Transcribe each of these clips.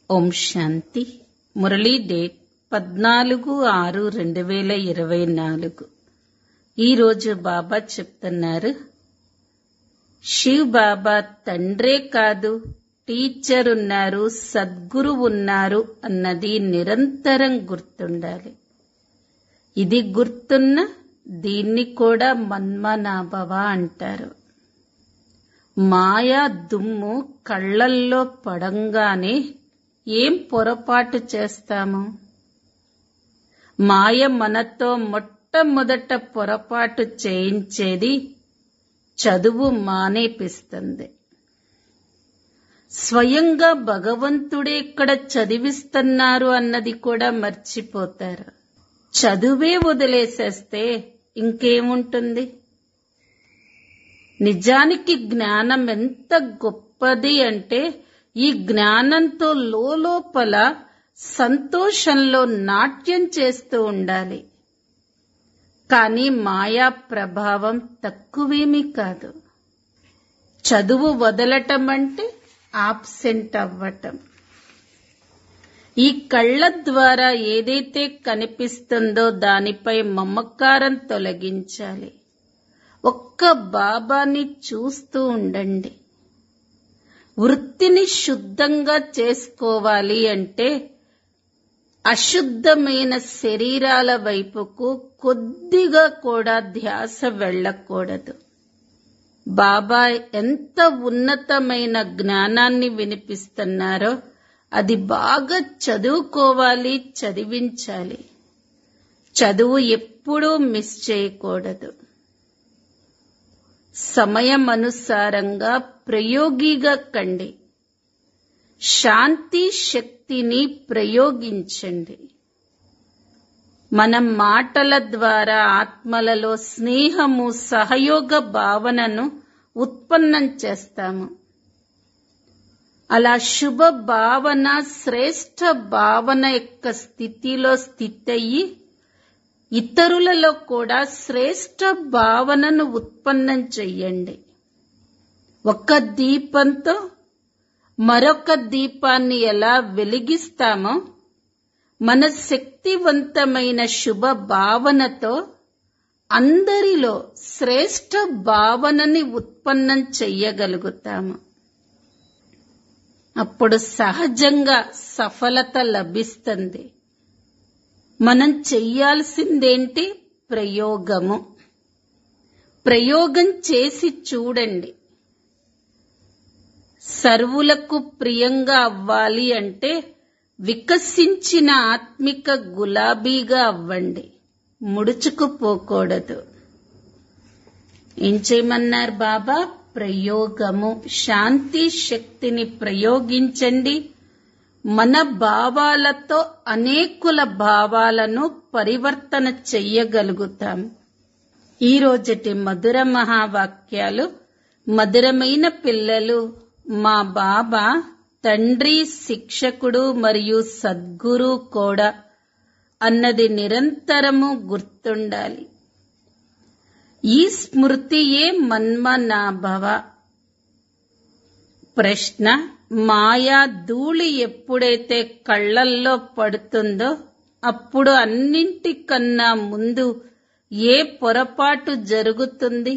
ఓం శాంతి Murali date పద్నాలుగు ఆరు రెండు వేల ఇరవై నాలుగు ఈరోజు బాబా చెప్తున్నారు శివ్ బాబా తండ్రే కాదు టీచర్ ఉన్నారు సద్గురు ఉన్నారు అన్నది నిరంతరం గుర్తుండాలి ఇది గుర్తున్న దీన్ని కూడా మన్మనాభవ అంటారు మాయా దుమ్ము కళ్ళల్లో పడంగానే ఏం పొరపాటు చేస్తాము మాయ మనతో మొట్టమొదట పొరపాటు చేయించేది చదువు మానేపిస్తుంది స్వయంగా భగవంతుడే ఇక్కడ చదివిస్తున్నారు అన్నది కూడా మర్చిపోతారు చదువే వదిలేసేస్తే ఇంకేముంటుంది నిజానికి జ్ఞానం ఎంత గొప్పది అంటే ఈ జ్ఞానంతో లోపల సంతోషంలో నాట్యం చేస్తూ ఉండాలి కానీ మాయా ప్రభావం తక్కువేమీ కాదు చదువు వదలటం అంటే ఆబ్సెంట్ అవ్వటం ఈ కళ్ళ ద్వారా ఏదైతే కనిపిస్తుందో దానిపై మమకారం తొలగించాలి ఒక్క బాబాని చూస్తూ ఉండండి వృత్తిని శుద్ధంగా చేసుకోవాలి అంటే అశుద్ధమైన శరీరాల వైపుకు కొద్దిగా కూడా ధ్యాస వెళ్ళకూడదు బాబా ఎంత ఉన్నతమైన జ్ఞానాన్ని వినిపిస్తున్నారో అది బాగా చదువుకోవాలి చదివించాలి చదువు ఎప్పుడూ మిస్ చేయకూడదు సమయం అనుసారంగా ప్రయోగిగా కండి శాంతి శక్తిని ప్రయోగించండి మనం మాటల ద్వారా ఆత్మలలో స్నేహము సహయోగ భావనను ఉత్పన్నం చేస్తాము అలా శుభ భావన శ్రేష్ఠ భావన యొక్క స్థితిలో స్థితయ్యి ఇతరులలో కూడా శ్రేష్ఠ భావనను ఉత్పన్నం చెయ్యండి ఒక దీపంతో మరొక దీపాన్ని ఎలా వెలిగిస్తామో మన శక్తివంతమైన శుభ భావనతో అందరిలో శ్రేష్ఠ భావనని ఉత్పన్నం చెయ్యగలుగుతాము అప్పుడు సహజంగా సఫలత లభిస్తుంది మనం చెయ్యాల్సిందేంటి ప్రయోగము ప్రయోగం చేసి చూడండి సర్వులకు ప్రియంగా అవ్వాలి అంటే వికసించిన ఆత్మిక గులాబీగా అవ్వండి ముడుచుకుపోకూడదు ఏం చేయమన్నారు బాబా ప్రయోగము శాంతి శక్తిని ప్రయోగించండి మన భావాలతో అనేకుల భావాలను పరివర్తన చెయ్యగలుగుతాం ఈ రోజటి మధుర మహావాక్యాలు మధురమైన పిల్లలు మా బాబా తండ్రి శిక్షకుడు మరియు సద్గురు కూడా అన్నది నిరంతరము గుర్తుండాలి ఈ స్మృతియే మన్మనాభవ ప్రశ్న మాయా ధూళి ఎప్పుడైతే కళ్ళల్లో పడుతుందో అప్పుడు అన్నింటికన్నా ముందు ఏ పొరపాటు జరుగుతుంది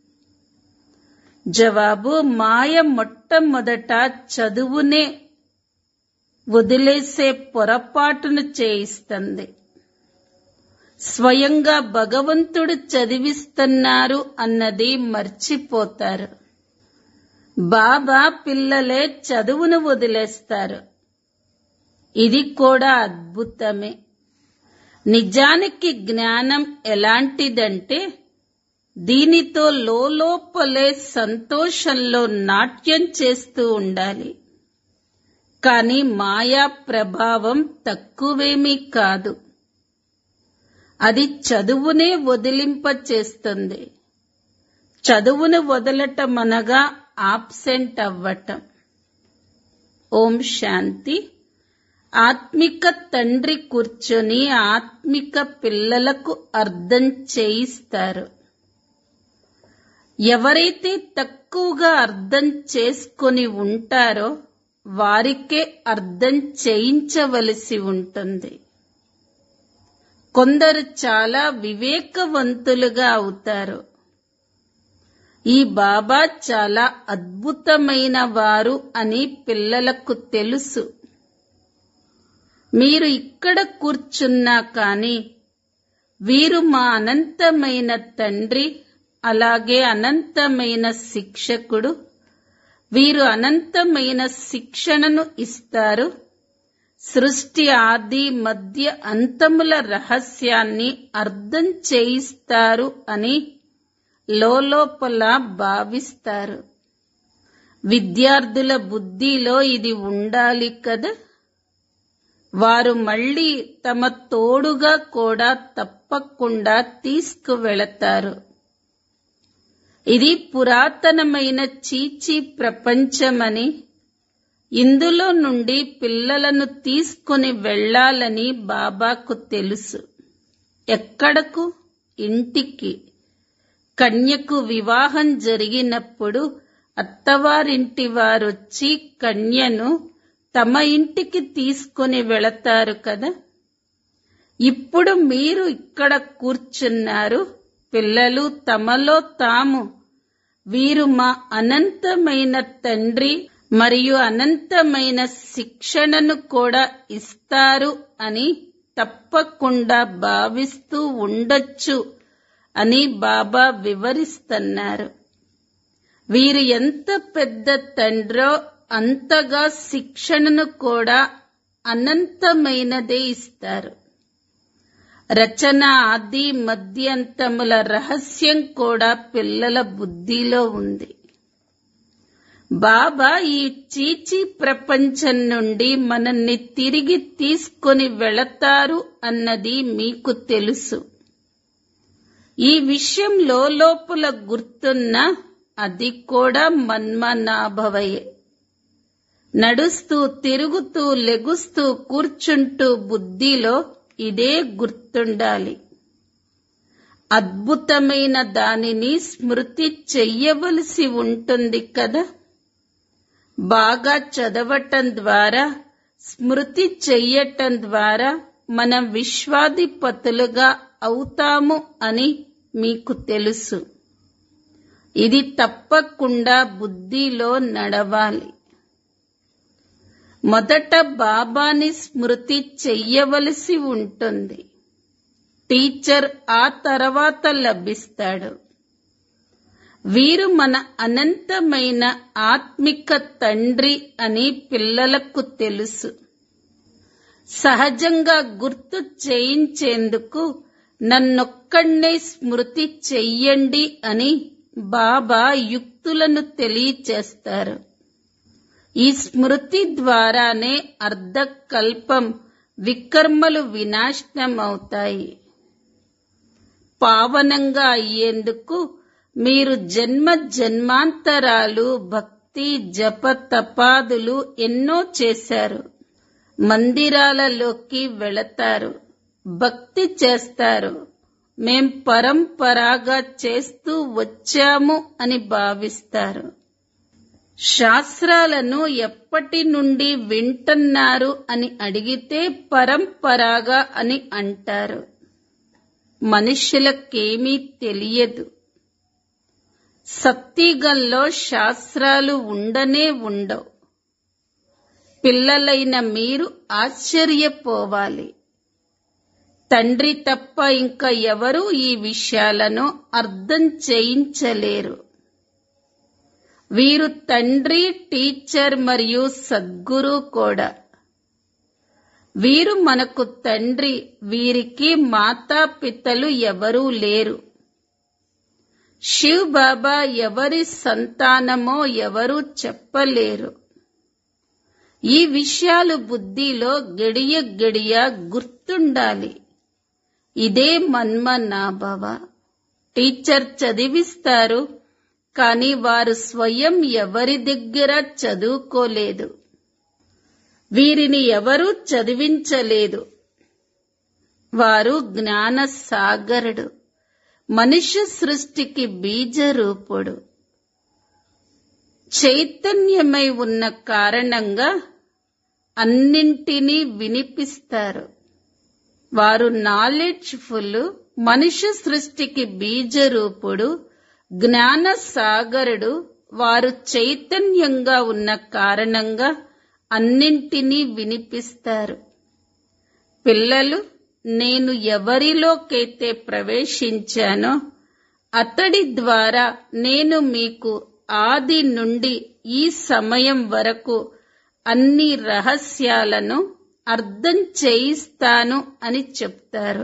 జవాబు మాయ మొట్టమొదట చదువునే వదిలేసే పొరపాటును చేయిస్తుంది స్వయంగా భగవంతుడు చదివిస్తున్నారు అన్నది మర్చిపోతారు బాబా పిల్లలే చదువును వదిలేస్తారు ఇది కూడా అద్భుతమే నిజానికి జ్ఞానం ఎలాంటిదంటే దీనితో లోపలే సంతోషంలో నాట్యం చేస్తూ ఉండాలి కాని మాయా ప్రభావం తక్కువేమీ కాదు అది చదువునే వదిలింపచేస్తుంది చదువును వదలటం అనగా ఆబ్సెంట్ అవ్వటం ఓం శాంతి ఆత్మిక తండ్రి కూర్చొని ఆత్మిక పిల్లలకు అర్థం చేయిస్తారు ఎవరైతే తక్కువగా అర్థం చేసుకొని ఉంటారో వారికే అర్థం చేయించవలసి ఉంటుంది కొందరు చాలా వివేకవంతులుగా అవుతారు ఈ బాబా చాలా అద్భుతమైన వారు అని పిల్లలకు తెలుసు మీరు ఇక్కడ కూర్చున్నా కాని వీరు మా అనంతమైన తండ్రి అలాగే అనంతమైన శిక్షకుడు వీరు అనంతమైన శిక్షణను ఇస్తారు సృష్టి ఆది మధ్య అంతముల రహస్యాన్ని అర్థం చేయిస్తారు అని లోపల భావిస్తారు విద్యార్థుల బుద్ధిలో ఇది ఉండాలి కదా వారు మళ్ళీ తమ తోడుగా కూడా తప్పకుండా తీసుకువెళతారు ఇది పురాతనమైన చీచీ ప్రపంచమని ఇందులో నుండి పిల్లలను తీసుకుని వెళ్ళాలని బాబాకు తెలుసు ఎక్కడకు ఇంటికి కన్యకు వివాహం జరిగినప్పుడు అత్తవారింటి వారొచ్చి కన్యను తమ ఇంటికి తీసుకుని వెళతారు కదా ఇప్పుడు మీరు ఇక్కడ కూర్చున్నారు పిల్లలు తమలో తాము వీరు మా అనంతమైన తండ్రి మరియు అనంతమైన శిక్షణను కూడా ఇస్తారు అని తప్పకుండా భావిస్తూ ఉండొచ్చు అని బాబా వివరిస్తున్నారు వీరు ఎంత పెద్ద తండ్రో అంతగా శిక్షణను కూడా అనంతమైనదే ఇస్తారు రచన ఆది మధ్యంతముల రహస్యం కూడా పిల్లల బుద్ధిలో ఉంది బాబా ఈ చీచీ ప్రపంచం నుండి మనల్ని తిరిగి తీసుకొని వెళతారు అన్నది మీకు తెలుసు ఈ విషయం లోపల గుర్తున్న అది కూడా మన్మనాభవయే నడుస్తూ తిరుగుతూ లెగుస్తూ కూర్చుంటూ బుద్ధిలో ఇదే గుర్తుండాలి అద్భుతమైన దానిని స్మృతి చెయ్యవలసి ఉంటుంది కదా బాగా చదవటం ద్వారా స్మృతి చెయ్యటం ద్వారా మనం విశ్వాధిపతులుగా అవుతాము అని మీకు తెలుసు ఇది తప్పకుండా బుద్ధిలో నడవాలి మొదట బాబాని స్మృతి చెయ్యవలసి ఉంటుంది టీచర్ ఆ తర్వాత లభిస్తాడు వీరు మన అనంతమైన ఆత్మిక తండ్రి అని పిల్లలకు తెలుసు సహజంగా గుర్తు చేయించేందుకు నన్నొక్కడే స్మృతి చెయ్యండి అని బాబా యుక్తులను తెలియచేస్తారు ఈ స్మృతి ద్వారానే అర్ధకల్పం వికర్మలు వినాశనమవుతాయి పావనంగా అయ్యేందుకు మీరు జన్మ జన్మాంతరాలు భక్తి జప తపాదులు ఎన్నో చేశారు మందిరాలలోకి వెళతారు భక్తి చేస్తారు మేం పరంపరాగా చేస్తూ వచ్చాము అని భావిస్తారు శాస్త్రాలను ఎప్పటి నుండి వింటున్నారు అని అడిగితే పరంపరాగా అని అంటారు మనుషులకేమీ తెలియదు సత్తిగంలో శాస్త్రాలు ఉండనే ఉండవు పిల్లలైన మీరు ఆశ్చర్యపోవాలి తండ్రి తప్ప ఇంకా ఎవరూ ఈ విషయాలను అర్థం చేయించలేరు వీరు తండ్రి టీచర్ మరియు సద్గురు కూడా వీరు మనకు తండ్రి వీరికి మాతాపితలు ఎవరూ లేరు శివ్ బాబా ఎవరి సంతానమో ఎవరూ చెప్పలేరు ఈ విషయాలు బుద్ధిలో గడియ గడియ గుర్తుండాలి ఇదే మన్మనాభవ టీచర్ చదివిస్తారు కానీ వారు స్వయం ఎవరి దగ్గర చదువుకోలేదు వీరిని ఎవరూ చదివించలేదు వారు జ్ఞాన సాగరుడు మనుష్య సృష్టికి బీజరూపుడు చైతన్యమై ఉన్న కారణంగా అన్నింటినీ వినిపిస్తారు వారు నాలెడ్జ్ఫుల్ మనుష్య సృష్టికి బీజరూపుడు జ్ఞాన సాగరుడు వారు చైతన్యంగా ఉన్న కారణంగా అన్నింటినీ వినిపిస్తారు పిల్లలు నేను ఎవరిలోకైతే ప్రవేశించానో అతడి ద్వారా నేను మీకు ఆది నుండి ఈ సమయం వరకు అన్ని రహస్యాలను అర్థం చేయిస్తాను అని చెప్తారు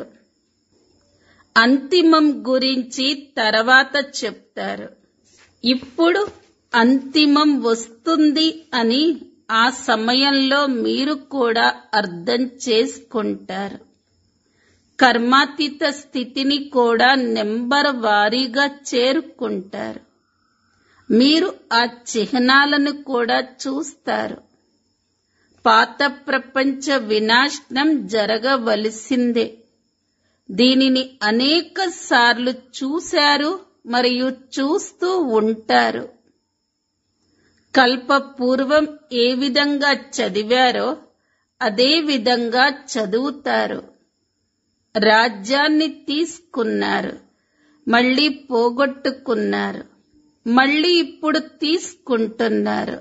అంతిమం గురించి తర్వాత చెప్తారు ఇప్పుడు అంతిమం వస్తుంది అని ఆ సమయంలో మీరు కూడా అర్థం చేసుకుంటారు కర్మాతీత స్థితిని కూడా నెంబర్ వారీగా చేరుకుంటారు మీరు ఆ చిహ్నాలను కూడా చూస్తారు పాత ప్రపంచ వినాశనం జరగవలసిందే దీనిని అనేక సార్లు చూశారు మరియు చూస్తూ ఉంటారు కల్ప పూర్వం ఏ విధంగా చదివారో అదే విధంగా చదువుతారు రాజ్యాన్ని తీసుకున్నారు మళ్ళీ పోగొట్టుకున్నారు మళ్ళీ ఇప్పుడు తీసుకుంటున్నారు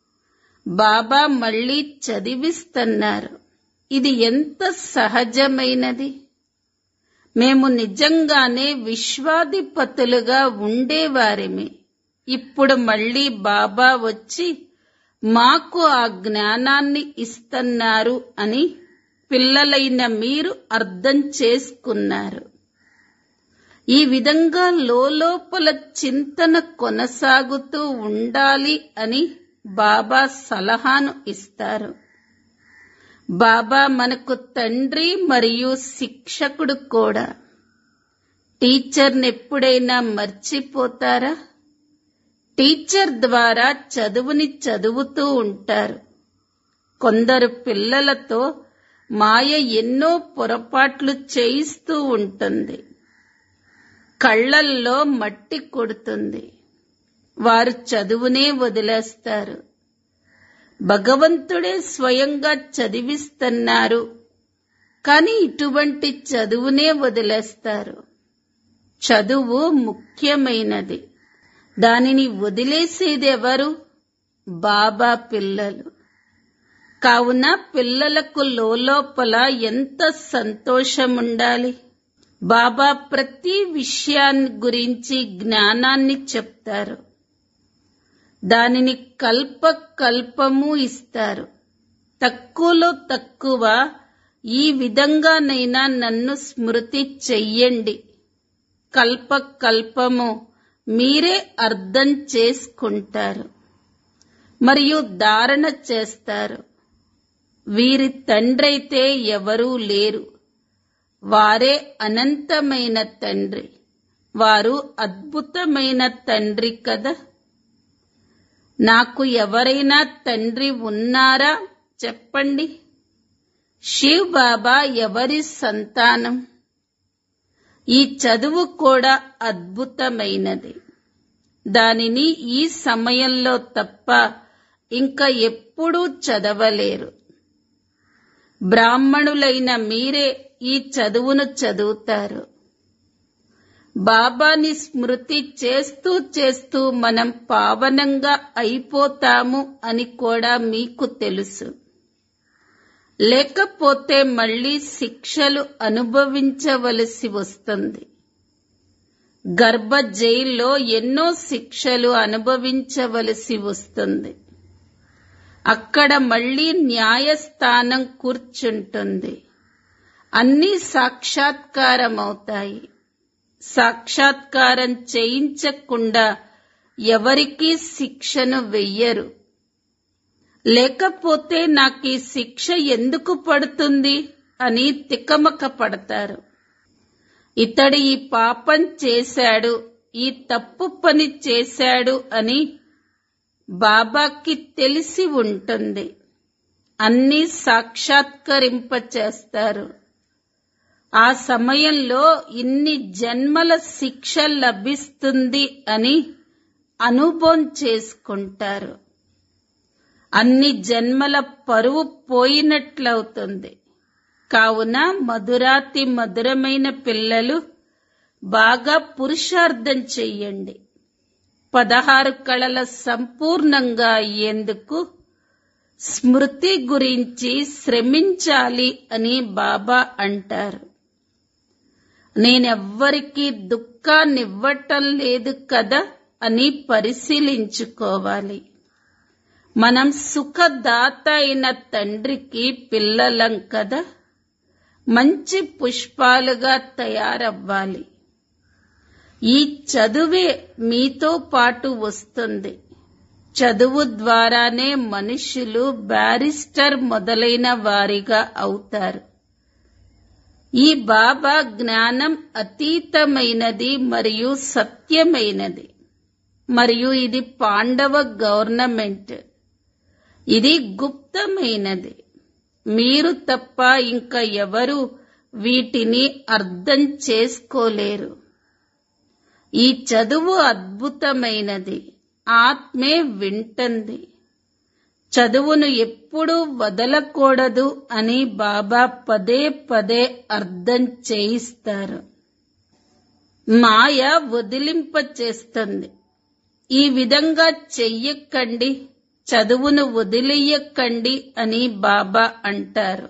బాబా మళ్ళీ చదివిస్తున్నారు ఇది ఎంత సహజమైనది మేము నిజంగానే విశ్వాధిపతులుగా ఉండేవారిమి ఇప్పుడు మళ్ళీ బాబా వచ్చి మాకు ఆ జ్ఞానాన్ని ఇస్తున్నారు అని పిల్లలైన మీరు అర్థం చేసుకున్నారు ఈ విధంగా లోపల చింతన కొనసాగుతూ ఉండాలి అని బాబా సలహాను ఇస్తారు బాబా మనకు తండ్రి మరియు శిక్షకుడు కూడా టీచర్ని ఎప్పుడైనా మర్చిపోతారా టీచర్ ద్వారా చదువుని చదువుతూ ఉంటారు కొందరు పిల్లలతో మాయ ఎన్నో పొరపాట్లు చేయిస్తూ ఉంటుంది కళ్ళల్లో మట్టి కొడుతుంది వారు చదువునే వదిలేస్తారు భగవంతుడే స్వయంగా చదివిస్తున్నారు కానీ ఇటువంటి చదువునే వదిలేస్తారు చదువు ముఖ్యమైనది దానిని వదిలేసేది ఎవరు బాబా పిల్లలు కావున పిల్లలకు లోపల ఎంత సంతోషం ఉండాలి బాబా ప్రతి విషయాన్ని గురించి జ్ఞానాన్ని చెప్తారు దానిని కల్ప కల్పము ఇస్తారు తక్కువలో తక్కువ ఈ విధంగానైనా నన్ను స్మృతి చెయ్యండి కల్ప కల్పము మీరే అర్థం చేసుకుంటారు మరియు ధారణ చేస్తారు వీరి తండ్రైతే ఎవరూ లేరు వారే అనంతమైన తండ్రి వారు అద్భుతమైన తండ్రి కదా నాకు ఎవరైనా తండ్రి ఉన్నారా చెప్పండి శివ్ బాబా ఎవరి సంతానం ఈ చదువు కూడా అద్భుతమైనది దానిని ఈ సమయంలో తప్ప ఇంకా ఎప్పుడూ చదవలేరు బ్రాహ్మణులైన మీరే ఈ చదువును చదువుతారు బాబాని స్మృతి చేస్తూ చేస్తూ మనం పావనంగా అయిపోతాము అని కూడా మీకు తెలుసు లేకపోతే మళ్ళీ శిక్షలు అనుభవించవలసి వస్తుంది గర్భ జైల్లో ఎన్నో శిక్షలు అనుభవించవలసి వస్తుంది అక్కడ మళ్ళీ న్యాయస్థానం కూర్చుంటుంది అన్నీ సాక్షాత్కారమవుతాయి సాక్షాత్కారం చేయించకుండా ఎవరికీ శిక్షను వెయ్యరు లేకపోతే నాకు ఈ శిక్ష ఎందుకు పడుతుంది అని తికమక పడతారు ఇతడు ఈ పాపం చేశాడు ఈ తప్పు పని చేశాడు అని బాబాకి తెలిసి ఉంటుంది అన్నీ సాక్షాత్కరింపచేస్తారు ఆ సమయంలో ఇన్ని జన్మల శిక్ష లభిస్తుంది అని అనుభవం చేసుకుంటారు అన్ని జన్మల పరువు పోయినట్లవుతుంది కావున మధురాతి మధురమైన పిల్లలు బాగా పురుషార్థం చెయ్యండి పదహారు కళల సంపూర్ణంగా అయ్యేందుకు స్మృతి గురించి శ్రమించాలి అని బాబా అంటారు నేనెవ్వరికీ దుఃఖాన్నివ్వటం లేదు కదా అని పరిశీలించుకోవాలి మనం సుఖదాత అయిన తండ్రికి పిల్లలం కదా మంచి పుష్పాలుగా తయారవ్వాలి ఈ చదువే మీతో పాటు వస్తుంది చదువు ద్వారానే మనుషులు బ్యారిస్టర్ మొదలైన వారిగా అవుతారు ఈ బాబా జ్ఞానం అతీతమైనది మరియు సత్యమైనది మరియు ఇది పాండవ గవర్నమెంట్ ఇది గుప్తమైనది మీరు తప్ప ఇంకా ఎవరు వీటిని అర్థం చేసుకోలేరు ఈ చదువు అద్భుతమైనది ఆత్మే వింటుంది చదువును ఎప్పుడూ వదలకూడదు అని బాబా పదే పదే అర్థం చేయిస్తారు మాయ వదిలింప చేస్తుంది ఈ విధంగా చెయ్యకండి చదువును వదిలేయకండి అని బాబా అంటారు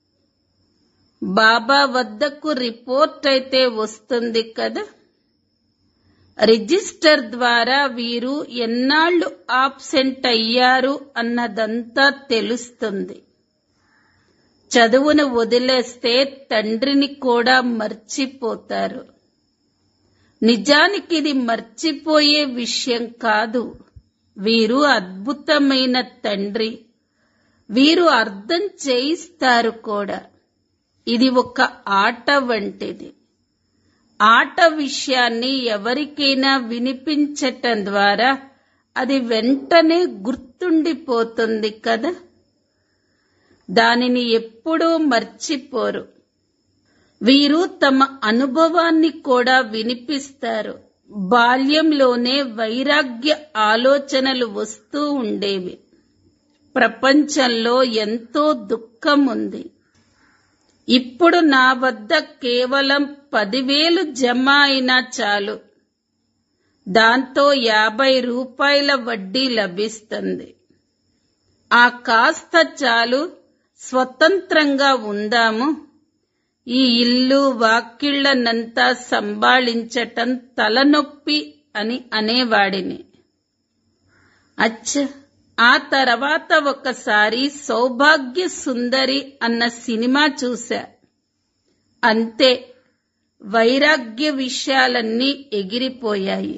బాబా వద్దకు రిపోర్ట్ అయితే వస్తుంది కదా రిజిస్టర్ ద్వారా వీరు ఎన్నాళ్లు ఆబ్సెంట్ అయ్యారు అన్నదంతా తెలుస్తుంది చదువును వదిలేస్తే తండ్రిని కూడా మర్చిపోతారు నిజానికి ఇది మర్చిపోయే విషయం కాదు వీరు అద్భుతమైన తండ్రి వీరు అర్థం చేయిస్తారు కూడా ఇది ఒక ఆట వంటిది ఆట విషయాన్ని ఎవరికైనా వినిపించటం ద్వారా అది వెంటనే గుర్తుండిపోతుంది కదా దానిని ఎప్పుడూ మర్చిపోరు వీరు తమ అనుభవాన్ని కూడా వినిపిస్తారు బాల్యంలోనే వైరాగ్య ఆలోచనలు వస్తూ ఉండేవి ప్రపంచంలో ఎంతో దుఃఖం ఉంది ఇప్పుడు నా వద్ద కేవలం పదివేలు జమ అయినా చాలు దాంతో యాభై రూపాయల వడ్డీ లభిస్తుంది ఆ కాస్త చాలు స్వతంత్రంగా ఉందాము ఈ ఇల్లు వాకిళ్లనంతా సంభాళించటం తలనొప్పి అని అనేవాడిని అచ్చ ఆ తర్వాత ఒకసారి సౌభాగ్య సుందరి అన్న సినిమా చూశా అంతే వైరాగ్య విషయాలన్నీ ఎగిరిపోయాయి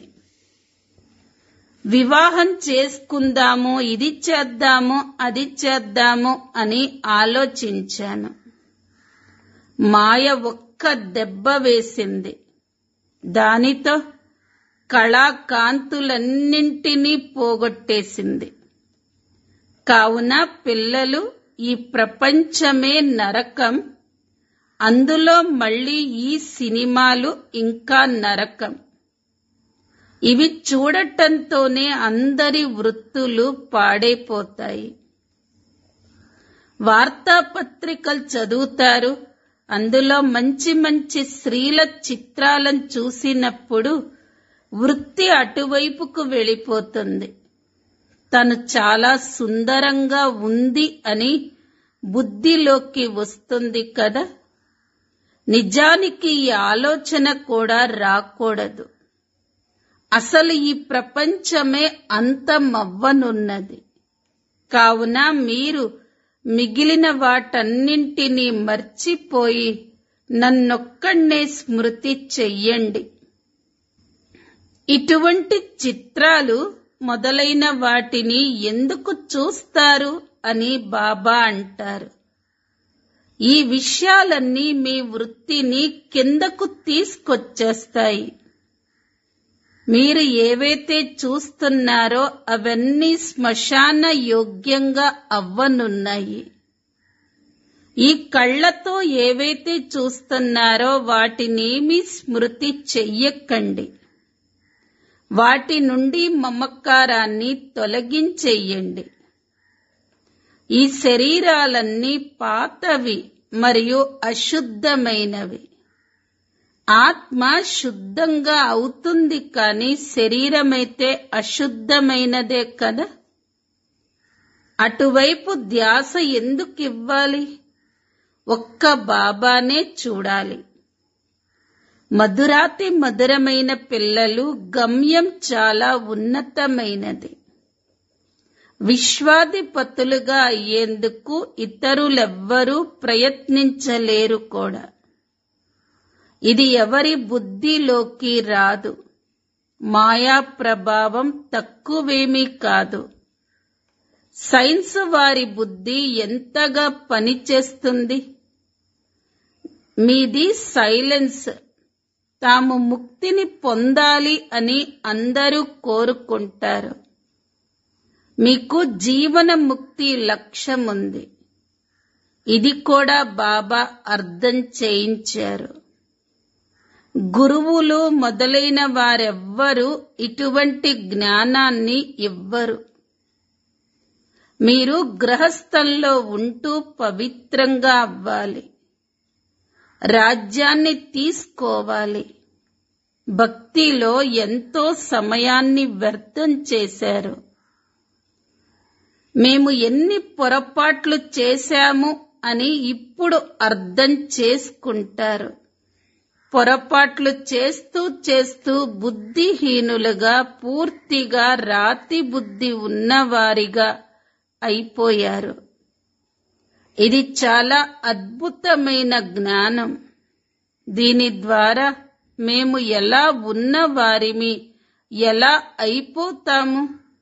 వివాహం చేసుకుందాము ఇది చేద్దాము అది చేద్దాము అని ఆలోచించాను మాయ ఒక్క దెబ్బ వేసింది దానితో కళాకాంతులన్నింటినీ పోగొట్టేసింది కావున పిల్లలు ఈ ప్రపంచమే నరకం అందులో మళ్ళీ ఈ సినిమాలు ఇంకా నరకం ఇవి చూడటంతోనే అందరి వృత్తులు పాడైపోతాయి వార్తాపత్రికలు చదువుతారు అందులో మంచి మంచి స్త్రీల చిత్రాలను చూసినప్పుడు వృత్తి అటువైపుకు వెళ్ళిపోతుంది తను చాలా సుందరంగా ఉంది అని బుద్ధిలోకి వస్తుంది కదా నిజానికి ఈ ఆలోచన కూడా రాకూడదు అసలు ఈ ప్రపంచమే అంతమవ్వనున్నది కావున మీరు మిగిలిన వాటన్నింటినీ మర్చిపోయి నన్నొక్కడే స్మృతి చెయ్యండి ఇటువంటి చిత్రాలు మొదలైన వాటిని ఎందుకు చూస్తారు అని బాబా అంటారు ఈ విషయాలన్నీ మీ వృత్తిని కిందకు తీసుకొచ్చేస్తాయి మీరు ఏవైతే చూస్తున్నారో అవన్నీ శ్మశాన యోగ్యంగా అవ్వనున్నాయి ఈ కళ్ళతో ఏవైతే చూస్తున్నారో వాటినేమి స్మృతి చెయ్యకండి వాటి నుండి మమకారాన్ని తొలగించేయండి ఈ శరీరాలన్నీ పాతవి మరియు అశుద్ధమైనవి ఆత్మ శుద్ధంగా అవుతుంది కానీ శరీరమైతే అశుద్ధమైనదే కదా అటువైపు ధ్యాస ఎందుకు ఇవ్వాలి ఒక్క బాబానే చూడాలి మధురాతి మధురమైన పిల్లలు గమ్యం చాలా ఉన్నతమైనది విశ్వాధిపతులుగా అయ్యేందుకు ఇతరులెవ్వరూ ప్రయత్నించలేరు కూడా ఇది ఎవరి బుద్ధిలోకి రాదు మాయా ప్రభావం తక్కువేమీ కాదు సైన్స్ వారి బుద్ధి ఎంతగా పనిచేస్తుంది మీది సైలెన్స్ తాము ముక్తిని పొందాలి అని అందరూ కోరుకుంటారు మీకు జీవన ముక్తి లక్ష్యం ఉంది ఇది కూడా బాబా అర్థం చేయించారు గురువులు మొదలైన వారెవ్వరూ ఇటువంటి జ్ఞానాన్ని ఇవ్వరు మీరు గృహస్థంలో ఉంటూ పవిత్రంగా అవ్వాలి రాజ్యాన్ని తీసుకోవాలి భక్తిలో ఎంతో సమయాన్ని వ్యర్థం చేశారు మేము ఎన్ని పొరపాట్లు చేశాము అని ఇప్పుడు అర్థం చేసుకుంటారు పొరపాట్లు చేస్తూ చేస్తూ బుద్ధిహీనులుగా పూర్తిగా రాతి బుద్ధి ఉన్నవారిగా అయిపోయారు ఇది చాలా అద్భుతమైన జ్ఞానం దీని ద్వారా మేము ఎలా ఉన్నవారిమి ఎలా అయిపోతాము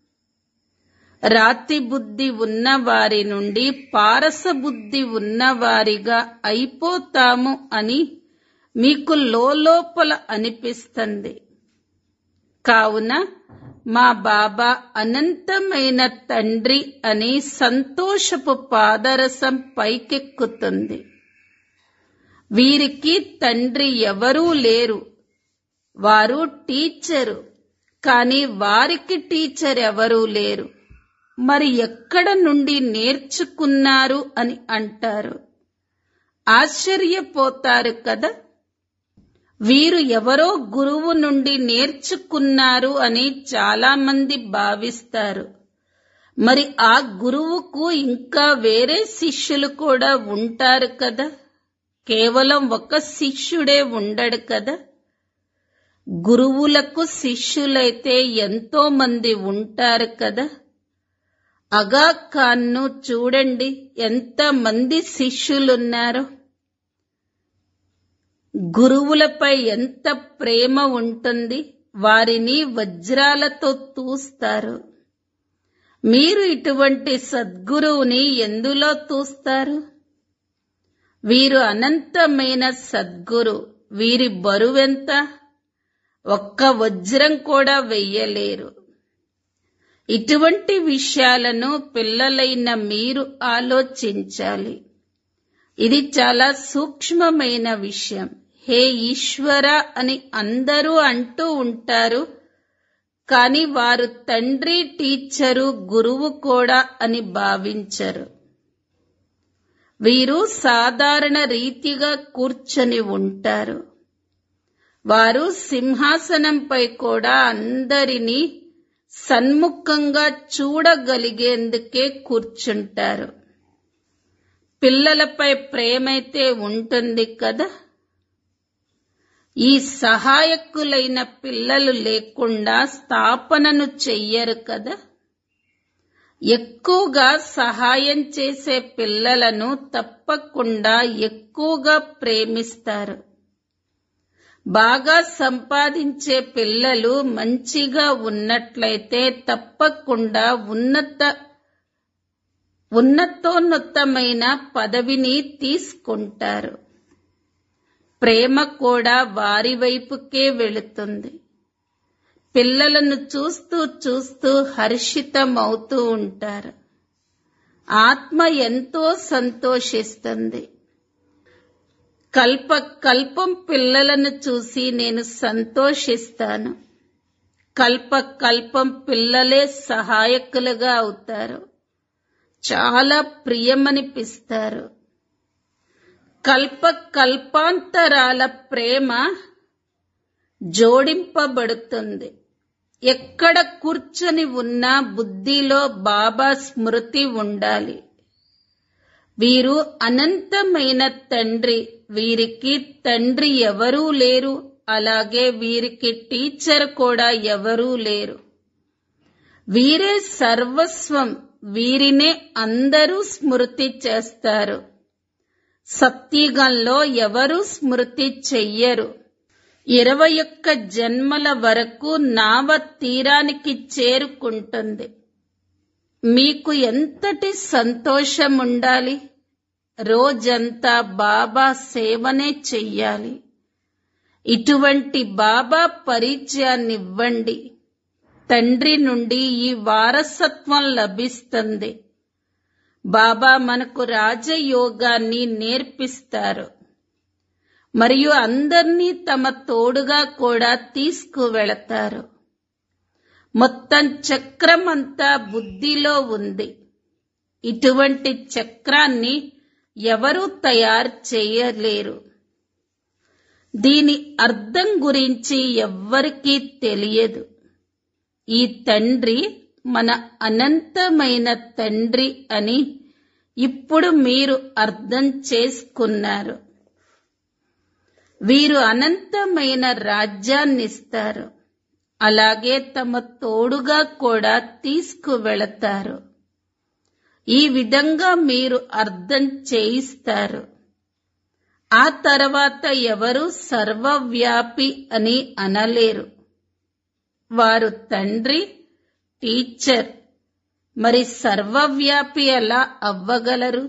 రాతి బుద్ధి ఉన్నవారి నుండి పారస బుద్ధి ఉన్నవారిగా అయిపోతాము అని మీకు లోపల అనిపిస్తుంది కావున మా బాబా అనంతమైన తండ్రి అని సంతోషపు పాదరసం పైకెక్కుతుంది వీరికి తండ్రి ఎవరూ లేరు వారు టీచరు కానీ వారికి టీచర్ ఎవరూ లేరు మరి ఎక్కడ నుండి నేర్చుకున్నారు అని అంటారు ఆశ్చర్యపోతారు కదా వీరు ఎవరో గురువు నుండి నేర్చుకున్నారు అని చాలా మంది భావిస్తారు మరి ఆ గురువుకు ఇంకా వేరే శిష్యులు కూడా ఉంటారు కదా కేవలం ఒక శిష్యుడే ఉండడు కదా గురువులకు శిష్యులైతే ఎంతో మంది ఉంటారు కదా అగా ఖాన్ను చూడండి ఎంత మంది శిష్యులున్నారో గురువులపై ఎంత ప్రేమ ఉంటుంది వారిని వజ్రాలతో తూస్తారు మీరు ఇటువంటి సద్గురువుని ఎందులో తూస్తారు వీరు అనంతమైన సద్గురు వీరి బరువెంత ఒక్క వజ్రం కూడా వెయ్యలేరు ఇటువంటి విషయాలను పిల్లలైన మీరు ఆలోచించాలి ఇది చాలా సూక్ష్మమైన విషయం హే ఈశ్వర అని అందరూ అంటూ ఉంటారు కాని వారు తండ్రి టీచరు గురువు కూడా అని భావించరు వీరు సాధారణ రీతిగా కూర్చొని ఉంటారు వారు సింహాసనంపై కూడా అందరినీ సన్ముఖంగా చూడగలిగేందుకే కూర్చుంటారు పిల్లలపై ప్రేమైతే ఉంటుంది కదా ఈ సహాయకులైన పిల్లలు లేకుండా స్థాపనను చెయ్యరు కదా ఎక్కువగా సహాయం చేసే పిల్లలను తప్పకుండా ఎక్కువగా ప్రేమిస్తారు బాగా సంపాదించే పిల్లలు మంచిగా ఉన్నట్లయితే తప్పకుండా ఉన్నత ఉన్నతోన్నతమైన పదవిని తీసుకుంటారు ప్రేమ కూడా వారి వైపుకే వెళుతుంది పిల్లలను చూస్తూ చూస్తూ హర్షితమవుతూ ఉంటారు ఆత్మ ఎంతో సంతోషిస్తుంది కల్ప కల్పం పిల్లలను చూసి నేను సంతోషిస్తాను కల్ప కల్పం పిల్లలే సహాయకులుగా అవుతారు చాలా ప్రియమనిపిస్తారు కల్ప కల్పాంతరాల ప్రేమ జోడింపబడుతుంది ఎక్కడ కూర్చొని ఉన్నా బుద్ధిలో బాబా స్మృతి ఉండాలి వీరు అనంతమైన తండ్రి వీరికి తండ్రి ఎవరూ లేరు అలాగే వీరికి టీచర్ కూడా ఎవరూ లేరు వీరే సర్వస్వం వీరినే అందరూ స్మృతి చేస్తారు సత్యుగంలో ఎవరూ స్మృతి చెయ్యరు ఇరవై ఒక్క జన్మల వరకు నావ తీరానికి చేరుకుంటుంది మీకు ఎంతటి సంతోషం ఉండాలి రోజంతా బాబా సేవనే చెయ్యాలి ఇటువంటి బాబా పరిచయాన్నివ్వండి తండ్రి నుండి ఈ వారసత్వం లభిస్తుంది బాబా మనకు రాజయోగాన్ని నేర్పిస్తారు మరియు అందర్నీ తమ తోడుగా కూడా తీసుకువెళతారు మొత్తం చక్రం అంతా బుద్ధిలో ఉంది ఇటువంటి చక్రాన్ని ఎవరూ తయారు చేయలేరు దీని అర్థం గురించి ఎవ్వరికీ తెలియదు ఈ తండ్రి మన అనంతమైన తండ్రి అని ఇప్పుడు మీరు అర్థం చేసుకున్నారు వీరు అనంతమైన రాజ్యాన్నిస్తారు అలాగే తమ తోడుగా కూడా తీసుకువెళతారు ఈ విధంగా మీరు అర్థం చేయిస్తారు ఆ తర్వాత ఎవరు సర్వవ్యాపి అని అనలేరు వారు తండ్రి టీచర్ మరి సర్వవ్యాపి ఎలా అవ్వగలరు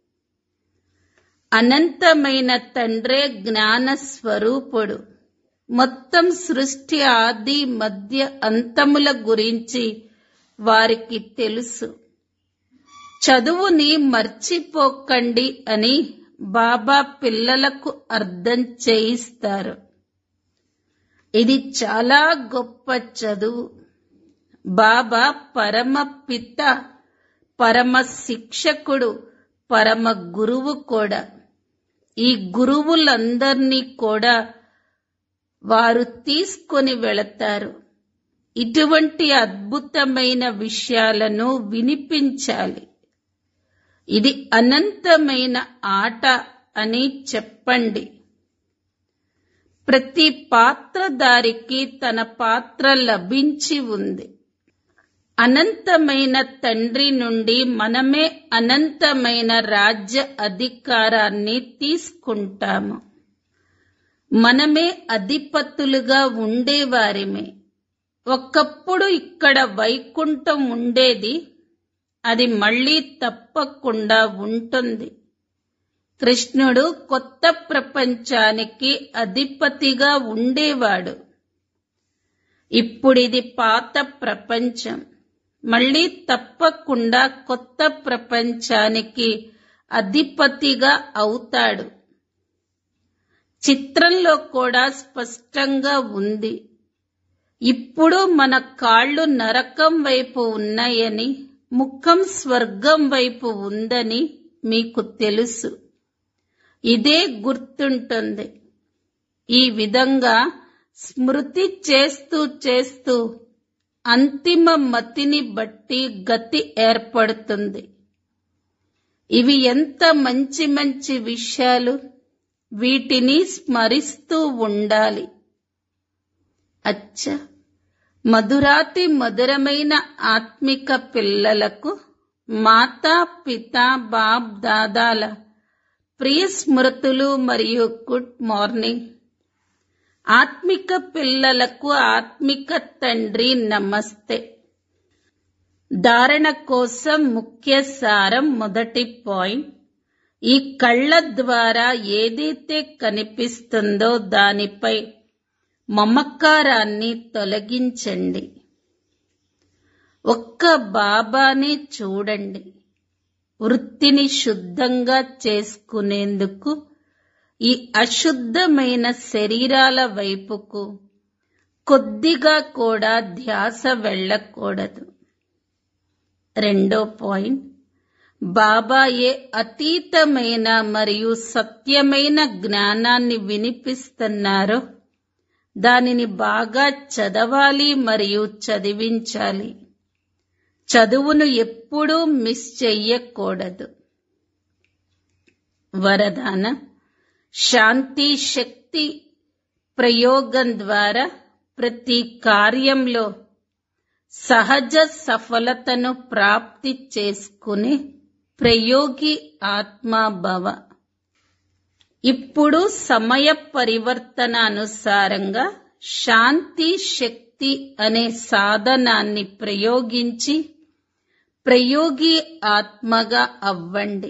అనంతమైన తండ్రే జ్ఞాన స్వరూపుడు మొత్తం సృష్టి ఆది మధ్య అంతముల గురించి వారికి తెలుసు చదువుని మర్చిపోకండి అని బాబా పిల్లలకు అర్థం చేయిస్తారు ఇది చాలా గొప్ప చదువు బాబా పరమ పిత పరమ శిక్షకుడు పరమ గురువు కూడా ఈ గురువులందరినీ కూడా వారు తీసుకొని వెళతారు ఇటువంటి అద్భుతమైన విషయాలను వినిపించాలి ఇది అనంతమైన ఆట అని చెప్పండి ప్రతి పాత్రధారికి తన పాత్ర లభించి ఉంది అనంతమైన తండ్రి నుండి మనమే అనంతమైన రాజ్య అధికారాన్ని తీసుకుంటాము మనమే అధిపతులుగా ఉండేవారిమే ఒకప్పుడు ఇక్కడ వైకుంఠం ఉండేది అది మళ్ళీ తప్పకుండా ఉంటుంది కృష్ణుడు కొత్త ప్రపంచానికి అధిపతిగా ఉండేవాడు ఇప్పుడిది పాత ప్రపంచం మళ్ళీ తప్పకుండా కొత్త ప్రపంచానికి అధిపతిగా అవుతాడు చిత్రంలో కూడా స్పష్టంగా ఉంది ఇప్పుడు మన కాళ్ళు నరకం వైపు ఉన్నాయని ముఖం స్వర్గం వైపు ఉందని మీకు తెలుసు ఇదే గుర్తుంటుంది ఈ విధంగా స్మృతి చేస్తూ చేస్తూ అంతిమ మతిని బట్టి గతి ఏర్పడుతుంది ఇవి ఎంత మంచి మంచి విషయాలు వీటిని స్మరిస్తూ ఉండాలి అచ్చా మధురాతి మధురమైన ఆత్మిక పిల్లలకు మాతా పిత బాబ్ దాదాల ప్రియ స్మృతులు మరియు గుడ్ మార్నింగ్ ఆత్మిక పిల్లలకు ఆత్మిక తండ్రి నమస్తే ధారణ కోసం ముఖ్య సారం మొదటి పాయింట్ ఈ కళ్ళ ద్వారా ఏదైతే కనిపిస్తుందో దానిపై మమకారాన్ని తొలగించండి ఒక్క బాబాని చూడండి వృత్తిని శుద్ధంగా చేసుకునేందుకు ఈ అశుద్ధమైన శరీరాల వైపుకు కొద్దిగా కూడా ధ్యాస వెళ్ళకూడదు రెండో పాయింట్ బాబాయే అతీతమైన మరియు సత్యమైన జ్ఞానాన్ని వినిపిస్తున్నారో దానిని బాగా చదవాలి మరియు చదివించాలి చదువును ఎప్పుడూ మిస్ చెయ్యకూడదు వరదాన శాంతి శక్తి ప్రయోగం ద్వారా ప్రతి కార్యంలో సహజ సఫలతను ప్రాప్తి చేసుకుని ప్రయోగి ఆత్మాభవ ఇప్పుడు సమయ పరివర్తన అనుసారంగా శాంతి శక్తి అనే సాధనాన్ని ప్రయోగించి ప్రయోగి ఆత్మగా అవ్వండి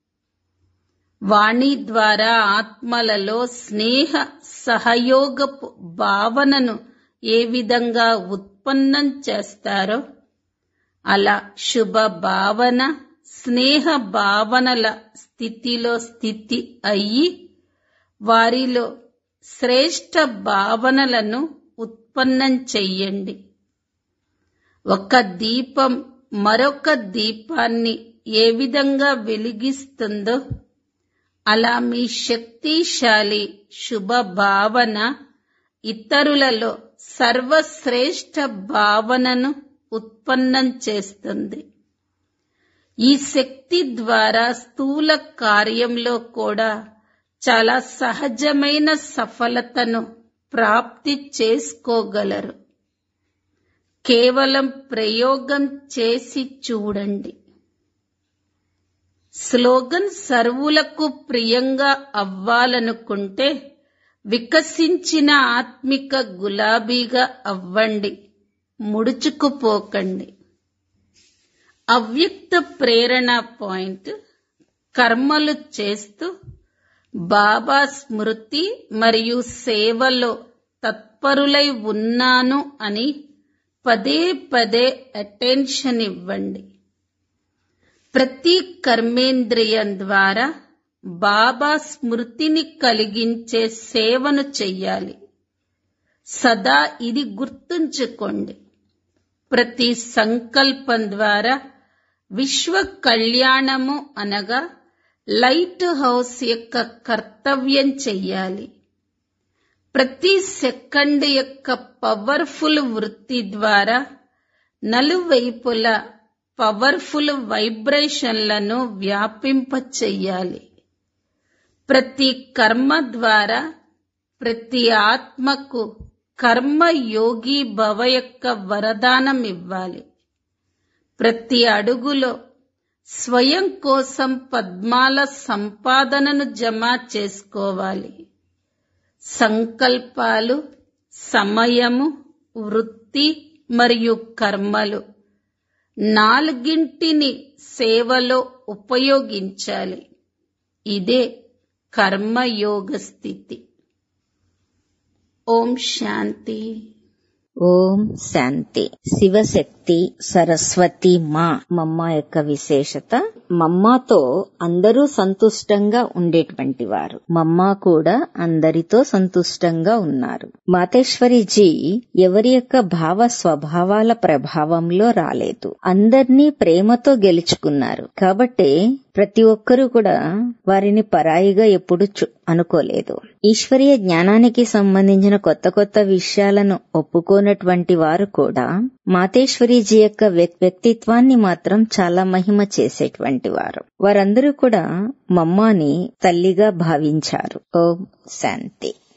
వాణి ద్వారా ఆత్మలలో స్నేహ సహయోగపు భావనను ఏ విధంగా ఉత్పన్నం చేస్తారో అలా శుభ భావన స్నేహ భావనల స్థితిలో స్థితి అయ్యి వారిలో శ్రేష్ట భావనలను ఉత్పన్నం చెయ్యండి ఒక దీపం మరొక దీపాన్ని ఏ విధంగా వెలిగిస్తుందో అలా మీ శక్తిశాలి శుభ భావన ఇతరులలో సర్వశ్రేష్ఠ భావనను ఉత్పన్నం చేస్తుంది ఈ శక్తి ద్వారా స్థూల కార్యంలో కూడా చాలా సహజమైన సఫలతను ప్రాప్తి చేసుకోగలరు కేవలం ప్రయోగం చేసి చూడండి స్లోగన్ సర్వులకు ప్రియంగా అవ్వాలనుకుంటే వికసించిన ఆత్మిక గులాబీగా అవ్వండి ముడుచుకుపోకండి అవ్యక్త ప్రేరణ పాయింట్ కర్మలు చేస్తూ బాబా స్మృతి మరియు సేవలో తత్పరులై ఉన్నాను అని పదే పదే అటెన్షన్ ఇవ్వండి ప్రతి కర్మేంద్రియం ద్వారా బాబా స్మృతిని కలిగించే సేవను చెయ్యాలి సదా ఇది గుర్తుంచుకోండి ప్రతి సంకల్పం ద్వారా విశ్వ కళ్యాణము అనగా లైట్ హౌస్ యొక్క కర్తవ్యం చెయ్యాలి ప్రతి సెకండ్ యొక్క పవర్ఫుల్ వృత్తి ద్వారా నలువైపుల పవర్ఫుల్ వైబ్రేషన్లను వ్యాపింప చెయ్యాలి ప్రతి కర్మ ద్వారా ప్రతి ఆత్మకు కర్మ యోగి భవ యొక్క వరదానం ఇవ్వాలి ప్రతి అడుగులో స్వయం కోసం పద్మాల సంపాదనను జమ చేసుకోవాలి సంకల్పాలు సమయము వృత్తి మరియు కర్మలు నాలుగింటిని సేవలో ఉపయోగించాలి ఇదే కర్మయోగ స్థితి ఓం శాంతి ఓం శాంతి శివశక్తి సరస్వతి మా మమ్మ యొక్క విశేషత మమ్మతో అందరూ సంతుష్టంగా ఉండేటువంటి వారు మమ్మ కూడా అందరితో సంతుష్టంగా ఉన్నారు మాతేశ్వరిజీ ఎవరి యొక్క భావ స్వభావాల ప్రభావంలో రాలేదు అందర్నీ ప్రేమతో గెలుచుకున్నారు కాబట్టి ప్రతి ఒక్కరూ కూడా వారిని పరాయిగా ఎప్పుడు అనుకోలేదు ఈశ్వరీయ జ్ఞానానికి సంబంధించిన కొత్త కొత్త విషయాలను ఒప్పుకోనటువంటి వారు కూడా మాతేశ్వరీజీ యొక్క వ్యక్తిత్వాన్ని మాత్రం చాలా మహిమ చేసేటువంటి వారు వారందరూ కూడా మమ్మాని తల్లిగా భావించారు ఓం శాంతి